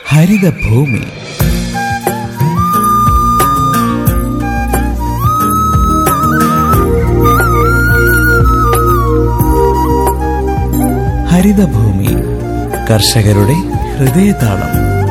ഹരിതഭൂമി ഹരിതഭൂമി കർഷകരുടെ ഹൃദയതാളം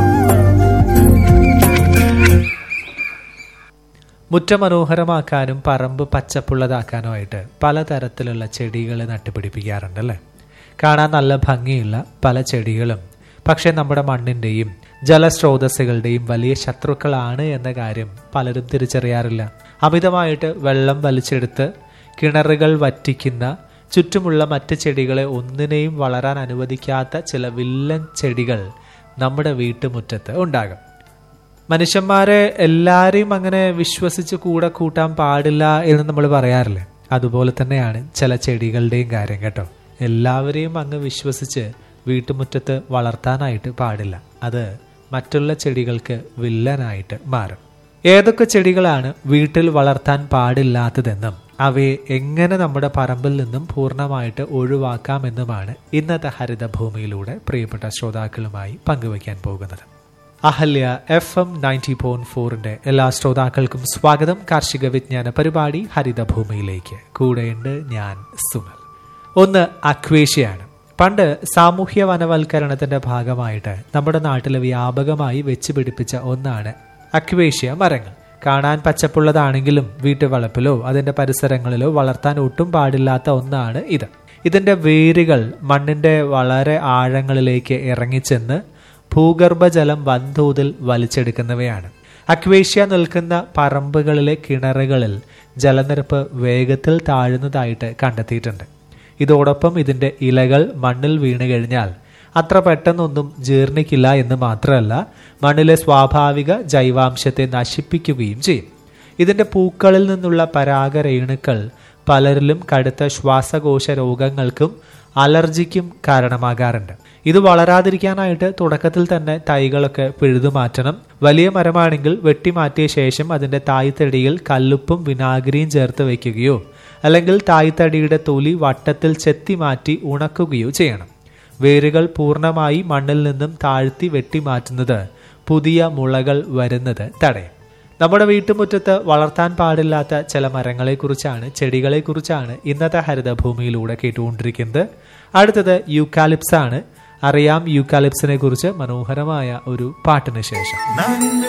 മുറ്റം മനോഹരമാക്കാനും പറമ്പ് പച്ചപ്പുള്ളതാക്കാനുമായിട്ട് പലതരത്തിലുള്ള ചെടികൾ നട്ടുപിടിപ്പിക്കാറുണ്ടല്ലേ കാണാൻ നല്ല ഭംഗിയുള്ള പല ചെടികളും പക്ഷെ നമ്മുടെ മണ്ണിൻ്റെയും ജലസ്രോതസ്സുകളുടെയും വലിയ ശത്രുക്കളാണ് എന്ന കാര്യം പലരും തിരിച്ചറിയാറില്ല അമിതമായിട്ട് വെള്ളം വലിച്ചെടുത്ത് കിണറുകൾ വറ്റിക്കുന്ന ചുറ്റുമുള്ള മറ്റ് ചെടികളെ ഒന്നിനെയും വളരാൻ അനുവദിക്കാത്ത ചില വില്ലൻ ചെടികൾ നമ്മുടെ വീട്ടുമുറ്റത്ത് ഉണ്ടാകും മനുഷ്യന്മാരെ എല്ലാരെയും അങ്ങനെ വിശ്വസിച്ച് കൂടെ കൂട്ടാൻ പാടില്ല എന്ന് നമ്മൾ പറയാറില്ലേ അതുപോലെ തന്നെയാണ് ചില ചെടികളുടെയും കാര്യം കേട്ടോ എല്ലാവരെയും അങ്ങ് വിശ്വസിച്ച് വീട്ടുമുറ്റത്ത് വളർത്താനായിട്ട് പാടില്ല അത് മറ്റുള്ള ചെടികൾക്ക് വില്ലനായിട്ട് മാറും ഏതൊക്കെ ചെടികളാണ് വീട്ടിൽ വളർത്താൻ പാടില്ലാത്തതെന്നും അവയെ എങ്ങനെ നമ്മുടെ പറമ്പിൽ നിന്നും പൂർണ്ണമായിട്ട് ഒഴിവാക്കാമെന്നുമാണ് ഇന്നത്തെ ഹരിതഭൂമിയിലൂടെ പ്രിയപ്പെട്ട ശ്രോതാക്കളുമായി പങ്കുവയ്ക്കാൻ പോകുന്നത് അഹല്യ എഫ് എം നയൻറ്റി പോയിന്റ് ഫോറിന്റെ എല്ലാ ശ്രോതാക്കൾക്കും സ്വാഗതം കാർഷിക വിജ്ഞാന പരിപാടി ഹരിതഭൂമിയിലേക്ക് കൂടെയുണ്ട് ഞാൻ സുമൽ ഒന്ന് അക്വേഷ്യയാണ് പണ്ട് സാമൂഹ്യ വനവൽക്കരണത്തിന്റെ ഭാഗമായിട്ട് നമ്മുടെ നാട്ടിൽ വ്യാപകമായി വെച്ച് പിടിപ്പിച്ച ഒന്നാണ് അക്വേഷ്യ മരങ്ങൾ കാണാൻ പച്ചപ്പുള്ളതാണെങ്കിലും വീട്ടുവളപ്പിലോ അതിന്റെ പരിസരങ്ങളിലോ വളർത്താൻ ഒട്ടും പാടില്ലാത്ത ഒന്നാണ് ഇത് ഇതിന്റെ വേരുകൾ മണ്ണിന്റെ വളരെ ആഴങ്ങളിലേക്ക് ഇറങ്ങിച്ചെന്ന് ഭൂഗർഭജലം വൻതോതിൽ വലിച്ചെടുക്കുന്നവയാണ് അക്വേഷ്യ നിൽക്കുന്ന പറമ്പുകളിലെ കിണറുകളിൽ ജലനിരപ്പ് വേഗത്തിൽ താഴുന്നതായിട്ട് കണ്ടെത്തിയിട്ടുണ്ട് ഇതോടൊപ്പം ഇതിന്റെ ഇലകൾ മണ്ണിൽ വീണ് കഴിഞ്ഞാൽ അത്ര പെട്ടെന്നൊന്നും ജീർണിക്കില്ല എന്ന് മാത്രമല്ല മണ്ണിലെ സ്വാഭാവിക ജൈവാംശത്തെ നശിപ്പിക്കുകയും ചെയ്യും ഇതിന്റെ പൂക്കളിൽ നിന്നുള്ള പരാഗരേണുക്കൾ പലരിലും കടുത്ത ശ്വാസകോശ രോഗങ്ങൾക്കും അലർജിക്കും കാരണമാകാറുണ്ട് ഇത് വളരാതിരിക്കാനായിട്ട് തുടക്കത്തിൽ തന്നെ തൈകളൊക്കെ പിഴുതുമാറ്റണം വലിയ മരമാണെങ്കിൽ വെട്ടിമാറ്റിയ ശേഷം അതിന്റെ തായ്തടിയിൽ കല്ലുപ്പും വിനാഗിരിയും ചേർത്ത് വയ്ക്കുകയോ അല്ലെങ്കിൽ തായ്തടിയുടെ തൊലി വട്ടത്തിൽ ചെത്തി മാറ്റി ഉണക്കുകയോ ചെയ്യണം വേരുകൾ പൂർണ്ണമായി മണ്ണിൽ നിന്നും താഴ്ത്തി വെട്ടിമാറ്റുന്നത് പുതിയ മുളകൾ വരുന്നത് തടയും നമ്മുടെ വീട്ടുമുറ്റത്ത് വളർത്താൻ പാടില്ലാത്ത ചില മരങ്ങളെക്കുറിച്ചാണ് ചെടികളെക്കുറിച്ചാണ് ഇന്നത്തെ ഹരിതഭൂമിയിലൂടെ കേട്ടുകൊണ്ടിരിക്കുന്നത് അടുത്തത് യൂക്കാലിപ്സ് ആണ് അറിയാം യൂക്കാലിപ്സിനെ കുറിച്ച് മനോഹരമായ ഒരു പാട്ടിന് ശേഷം